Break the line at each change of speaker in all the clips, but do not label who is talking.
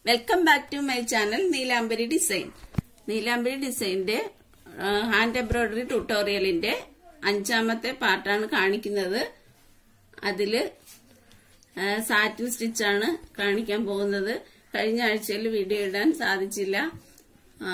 welcome back to my channel Neelambari design Neelambari ഡിസൈനിന്റെ hand embroidery ട്യൂട്ടോറിയലിന്റെ അഞ്ചാമത്തെ പാർട്ടാണ് കാണിക്കുന്നത് അതില് സാറ്റിൻ സ്റ്റിച്ചാണ് കാണിക്കാൻ പോകുന്നത് കഴിഞ്ഞ ആഴ്ചയിൽ വീഡിയോ ഇടാൻ സാധിച്ചില്ല ആ,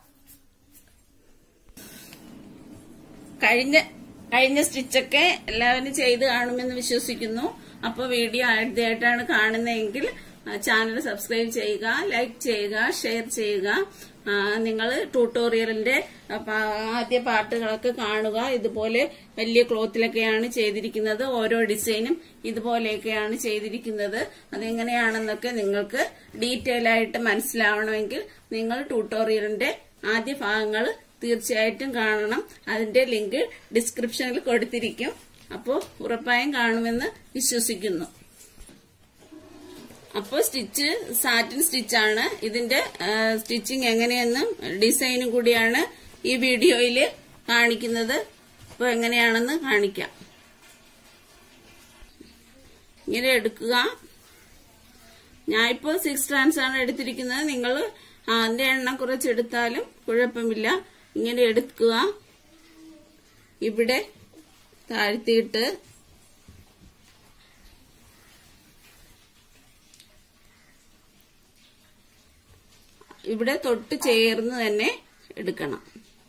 കഴിഞ്ഞ കഴിഞ്ഞ സ്റ്റിച്ചൊക്കെ എല്ലാവരും ചെയ്ത് കാണുമെന്ന് വിശ്വസിക്കുന്നു അപ്പൊ വീഡിയോ ആദ്യമായിട്ടാണ് കാണുന്നതെങ്കിൽ ചാനൽ സബ്സ്ക്രൈബ് ചെയ്യുക ലൈക്ക് ചെയ്യുക ഷെയർ ചെയ്യുക നിങ്ങൾ ട്യൂട്ടോറിയലിന്റെ ആ, പാ- ആദ്യ പാട്ടുകളൊക്കെ കാണുക ഇതുപോലെ വലിയ ക്ലോത്തിലൊക്കെയാണ് ചെയ്തിരിക്കുന്നത് ഓരോ ഡിസൈനും ഇതുപോലെയൊക്കെയാണ് ചെയ്തിരിക്കുന്നത് അതെങ്ങനെയാണെന്നൊക്കെ നിങ്ങൾക്ക് ഡീറ്റെയിൽ ആയിട്ട് മനസ്സിലാവണമെങ്കിൽ നിങ്ങൾ ട്യൂട്ടോറിയലിന്റെ ആദ്യ ഭാഗങ്ങൾ തീർച്ചയായിട്ടും കാണണം അതിന്റെ ലിങ്ക് ഡിസ്ക്രിപ്ഷനിൽ കൊടുത്തിരിക്കും അപ്പോൾ ഉറപ്പായും കാണുമെന്ന് വിശ്വസിക്കുന്നു അപ്പോൾ സ്റ്റിച്ച് സാറ്റിൻ സ്റ്റിച്ചാണ് ഇതിന്റെ സ്റ്റിച്ചിങ് എങ്ങനെയെന്നും ഡിസൈനും കൂടിയാണ് ഈ വീഡിയോയിൽ കാണിക്കുന്നത് അപ്പോൾ എങ്ങനെയാണെന്ന് കാണിക്കാം ഇങ്ങനെ എടുക്കുക ഞാനിപ്പോൾ സിക്സ് ട്രാൻസ് ആണ് എടുത്തിരിക്കുന്നത് നിങ്ങൾ അതിന്റെ എണ്ണം കുറച്ചെടുത്താലും കുഴപ്പമില്ല ഇങ്ങനെ എടുക്കുക ഇവിടെ താഴ്ത്തിയിട്ട് ഇവിടെ തൊട്ട് ചേർന്ന് തന്നെ എടുക്കണം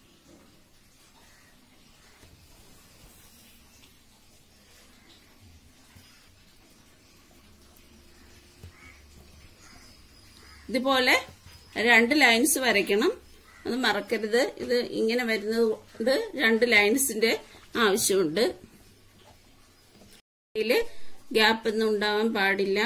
ഇതുപോലെ രണ്ട് ലൈൻസ് വരയ്ക്കണം അത് മറക്കരുത് ഇത് ഇങ്ങനെ വരുന്നത് കൊണ്ട് രണ്ട് ലൈൻസിന്റെ ആവശ്യമുണ്ട് ഇതില് ഗ്യാപ്പ് ഒന്നും ഉണ്ടാവാൻ പാടില്ല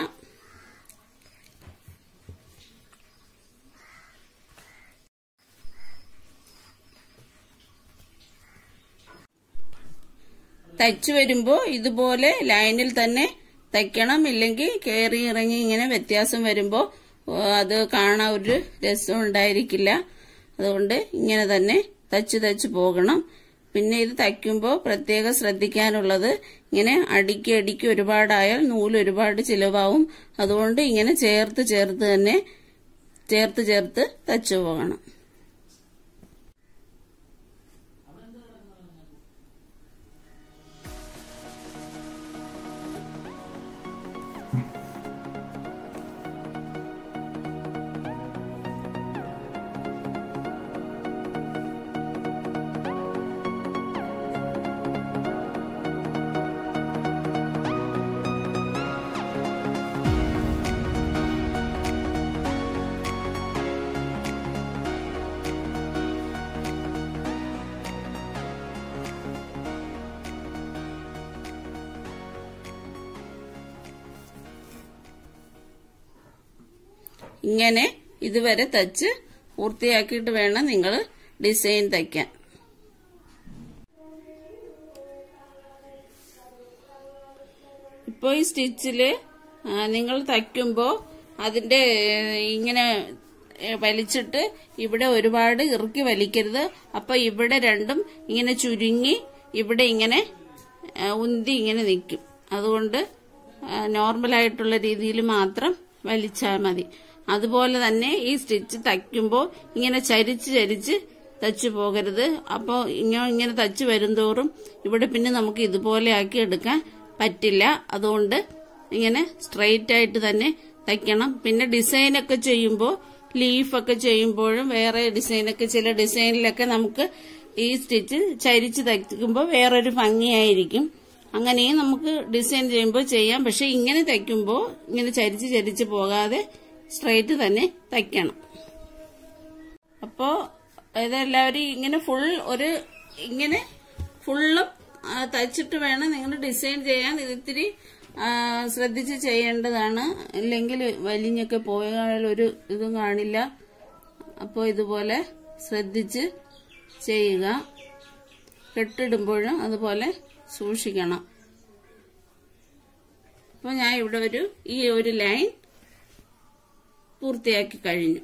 തയ്ച്ചു വരുമ്പോ ഇതുപോലെ ലൈനിൽ തന്നെ തയ്ക്കണം ഇല്ലെങ്കിൽ കയറി ഇറങ്ങി ഇങ്ങനെ വ്യത്യാസം വരുമ്പോ ഓ, അത് കാണാൻ ഒരു രസം ഉണ്ടായിരിക്കില്ല അതുകൊണ്ട് ഇങ്ങനെ തന്നെ തച്ച് തച്ച് പോകണം പിന്നെ ഇത് തയ്ക്കുമ്പോൾ പ്രത്യേകം ശ്രദ്ധിക്കാനുള്ളത് ഇങ്ങനെ അടിക്ക് അടിക്ക് ഒരുപാടായാൽ നൂല് ഒരുപാട് ചിലവാവും അതുകൊണ്ട് ഇങ്ങനെ ചേർത്ത് ചേർത്ത് തന്നെ ചേർത്ത് ചേർത്ത് തച്ചു പോകണം ഇങ്ങനെ ഇതുവരെ തച്ച് പൂർത്തിയാക്കിയിട്ട് വേണം നിങ്ങൾ ഡിസൈൻ തയ്ക്കാൻ ഇപ്പോൾ ഈ സ്റ്റിച്ചില് നിങ്ങൾ തയ്ക്കുമ്പോൾ അതിന്റെ ഏ, ഇങ്ങനെ ഏ, വലിച്ചിട്ട് ഇവിടെ ഒരുപാട് ഇറുക്കി വലിക്കരുത് അപ്പൊ ഇവിടെ രണ്ടും ഇങ്ങനെ ചുരുങ്ങി ഇവിടെ ഇങ്ങനെ ഏ, ഉന്തി ഇങ്ങനെ നിൽക്കും അതുകൊണ്ട് നോർമലായിട്ടുള്ള രീതിയിൽ മാത്രം വലിച്ചാൽ മതി അതുപോലെ തന്നെ ഈ സ്റ്റിച്ച് തയ്ക്കുമ്പോൾ ഇങ്ങനെ ചരിച്ച് ചരിച്ച് തച്ചു പോകരുത് അപ്പോൾ ഇങ്ങനെ ഇങ്ങനെ തച്ചു വരുംതോറും ഇവിടെ പിന്നെ നമുക്ക് ഇതുപോലെ ആക്കി എടുക്കാൻ പറ്റില്ല അതുകൊണ്ട് ഇങ്ങനെ സ്ട്രെയിറ്റ് ആയിട്ട് തന്നെ തയ്ക്കണം പിന്നെ ഡിസൈനൊക്കെ ചെയ്യുമ്പോൾ ലീഫൊക്കെ ചെയ്യുമ്പോഴും വേറെ ഡിസൈനൊക്കെ ചില ഡിസൈനിലൊക്കെ നമുക്ക് ഈ സ്റ്റിച്ച് ചരിച്ച് തയ്ക്കുമ്പോൾ വേറൊരു ഭംഗിയായിരിക്കും അങ്ങനെയും നമുക്ക് ഡിസൈൻ ചെയ്യുമ്പോൾ ചെയ്യാം പക്ഷെ ഇങ്ങനെ തയ്ക്കുമ്പോൾ ഇങ്ങനെ ചരിച്ച് ചരിച്ച് പോകാതെ സ്ട്രെയിറ്റ് തന്നെ തയ്ക്കണം അപ്പോ ഇതെല്ലാവരും ഇങ്ങനെ ഫുൾ ഒരു ഇങ്ങനെ ഫുള്ളും ആ, തയ്ച്ചിട്ട് വേണം നിങ്ങൾ ഡിസൈൻ ചെയ്യാൻ ഇത് ഇത്തിരി ആ, ശ്രദ്ധിച്ച് ചെയ്യേണ്ടതാണ് ഇല്ലെങ്കിൽ വലിഞ്ഞൊക്കെ പോയാൽ ഒരു ഇതും കാണില്ല അപ്പോൾ ഇതുപോലെ ശ്രദ്ധിച്ച് ചെയ്യുക കെട്ടിടുമ്പോഴും അതുപോലെ സൂക്ഷിക്കണം അപ്പോൾ ഞാൻ ഇവിടെ ഒരു ഈ ഒരു ലൈൻ പൂർത്തിയാക്കി കഴിഞ്ഞു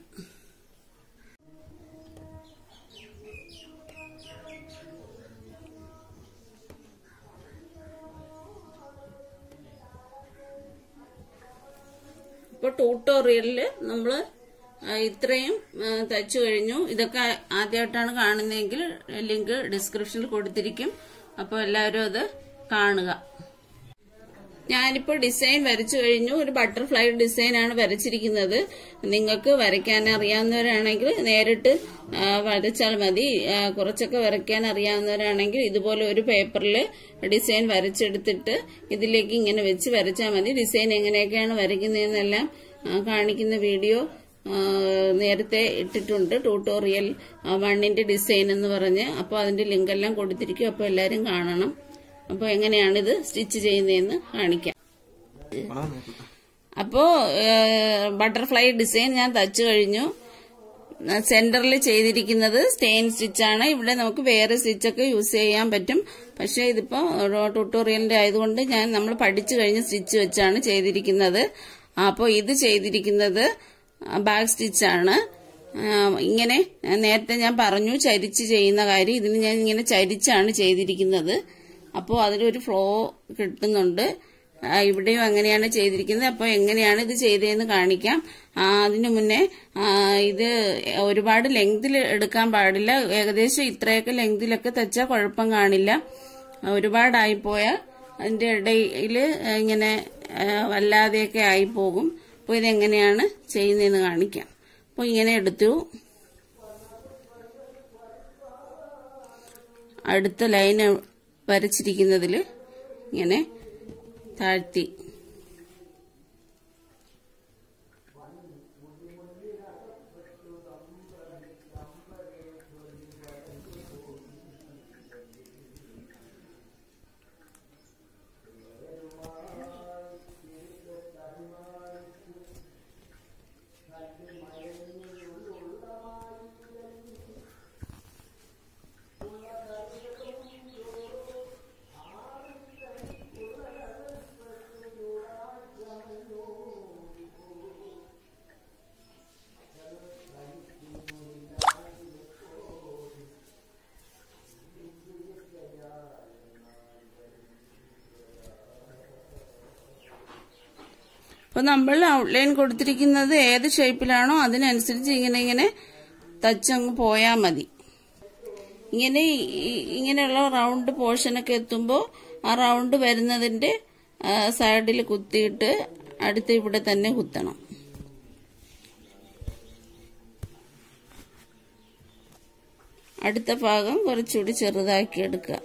ഇപ്പോൾ ട്യൂട്ടോറിയലിൽ നമ്മൾ ആ, ഇത്രയും ആ, തയ്ച്ചു കഴിഞ്ഞു ഇതൊക്കെ ആദ്യമായിട്ടാണ് കാണുന്നതെങ്കിൽ ലിങ്ക് ഡിസ്ക്രിപ്ഷനിൽ കൊടുത്തിരിക്കും അപ്പോൾ എല്ലാവരും അത് കാണുക ഞാനിപ്പോൾ ഡിസൈൻ വരച്ചു കഴിഞ്ഞു ഒരു ബട്ടർഫ്ലൈ ഡിസൈനാണ് വരച്ചിരിക്കുന്നത് നിങ്ങൾക്ക് വരയ്ക്കാൻ അറിയാവുന്നവരാണെങ്കിൽ നേരിട്ട് ആ, വരച്ചാൽ മതി ആ, കുറച്ചൊക്കെ വരയ്ക്കാൻ അറിയാവുന്നവരാണെങ്കിൽ ഇതുപോലെ ഒരു പേപ്പറിൽ ഡിസൈൻ വരച്ചെടുത്തിട്ട് ഇതിലേക്ക് ഇങ്ങനെ വെച്ച് വരച്ചാൽ മതി ഡിസൈൻ എങ്ങനെയൊക്കെയാണ് വരയ്ക്കുന്നതെന്നെല്ലാം ആ, കാണിക്കുന്ന വീഡിയോ ആ, നേരത്തെ ഇട്ടിട്ടുണ്ട് ട്യൂട്ടോറിയൽ വണ്ണിന്റെ ഡിസൈൻ എന്ന് പറഞ്ഞ് അപ്പോൾ അതിന്റെ ലിങ്ക് എല്ലാം കൊടുത്തിരിക്കും അപ്പോൾ എല്ലാവരും കാണണം അപ്പോൾ എങ്ങനെയാണിത് സ്റ്റിച്ച് ചെയ്യുന്നതെന്ന് കാണിക്കാം അപ്പോ ബട്ടർഫ്ലൈ ഡിസൈൻ ഞാൻ തച്ചു കഴിഞ്ഞു സെന്ററിൽ ചെയ്തിരിക്കുന്നത് സ്റ്റെയിൻ സ്റ്റിച്ചാണ് ഇവിടെ നമുക്ക് വേറെ സ്റ്റിച്ചൊക്കെ യൂസ് ചെയ്യാൻ പറ്റും പക്ഷെ ഇതിപ്പോ ട്യൂട്ടോറിയലിന്റെ ആയതുകൊണ്ട് ഞാൻ നമ്മൾ പഠിച്ചു കഴിഞ്ഞ് സ്റ്റിച്ച് വെച്ചാണ് ചെയ്തിരിക്കുന്നത് അപ്പോൾ ഇത് ചെയ്തിരിക്കുന്നത് ബാക്ക് സ്റ്റിച്ചാണ് ഇങ്ങനെ നേരത്തെ ഞാൻ പറഞ്ഞു ചരിച്ച് ചെയ്യുന്ന കാര്യം ഇതിന് ഞാൻ ഇങ്ങനെ ചരിച്ചാണ് ചെയ്തിരിക്കുന്നത് അപ്പോൾ അതിലൊരു ഫ്ലോ കിട്ടുന്നുണ്ട് ആ, ഇവിടെയും അങ്ങനെയാണ് ചെയ്തിരിക്കുന്നത് അപ്പോൾ എങ്ങനെയാണ് ഇത് ചെയ്തതെന്ന് കാണിക്കാം ആ, അതിനു മുന്നേ ആ, ഇത് ഒരുപാട് ലെങ്തിൽ എടുക്കാൻ പാടില്ല ഏകദേശം ഇത്രയൊക്കെ ലെങ്തിലൊക്കെ തച്ചാൽ കുഴപ്പം കാണില്ല ആ, ഒരുപാടായിപ്പോയാൽ അതിന്റെ ഇടയിൽ ഇങ്ങനെ ആ, വല്ലാതെയൊക്കെ ആയിപ്പോകും അപ്പോൾ ഇതെങ്ങനെയാണ് ചെയ്യുന്നതെന്ന് കാണിക്കാം അപ്പോൾ ഇങ്ങനെ എടുത്തു അടുത്ത ലൈൻ വരച്ചിരിക്കുന്നതിൽ ഇങ്ങനെ താഴ്ത്തി അപ്പൊ നമ്മൾ ഔട്ട്ലൈൻ കൊടുത്തിരിക്കുന്നത് ഏത് ഷേപ്പിലാണോ അതിനനുസരിച്ച് ഇങ്ങനെ ഇങ്ങനെ തച്ചങ്ങ് പോയാൽ മതി ഇങ്ങനെ ഈ- ഇങ്ങനെയുള്ള റൗണ്ട് പോർഷനൊക്കെ എത്തുമ്പോൾ ആ റൗണ്ട് വരുന്നതിന്റെ സൈഡിൽ കുത്തിയിട്ട് അടുത്ത് ഇവിടെ തന്നെ കുത്തണം അടുത്ത ഭാഗം കുറച്ചുകൂടി ചെറുതാക്കി എടുക്കുക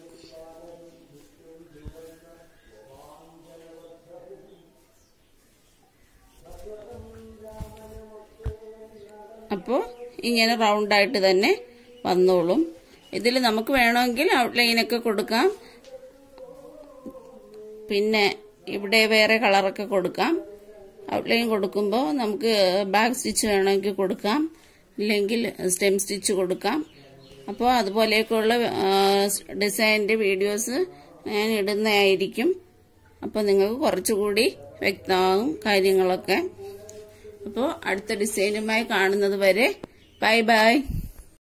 അപ്പോൾ ഇങ്ങനെ റൗണ്ടായിട്ട് തന്നെ വന്നോളും ഇതിൽ നമുക്ക് വേണമെങ്കിൽ ഔട്ട്ലൈനൊക്കെ കൊടുക്കാം പിന്നെ ഇവിടെ വേറെ കളറൊക്കെ കൊടുക്കാം ഔട്ട്ലൈൻ കൊടുക്കുമ്പോൾ നമുക്ക് ബാക്ക് സ്റ്റിച്ച് വേണമെങ്കിൽ കൊടുക്കാം ഇല്ലെങ്കിൽ സ്റ്റെം സ്റ്റിച്ച് കൊടുക്കാം അപ്പോൾ അതുപോലെയൊക്കെയുള്ള ഡിസൈനിൻ്റെ വീഡിയോസ് ഞാൻ ഇടുന്നതായിരിക്കും അപ്പോൾ നിങ്ങൾക്ക് കുറച്ചുകൂടി വ്യക്തമാകും കാര്യങ്ങളൊക്കെ അപ്പോൾ അടുത്ത ഡിസൈനുമായി കാണുന്നത് വരെ ബൈ ബൈ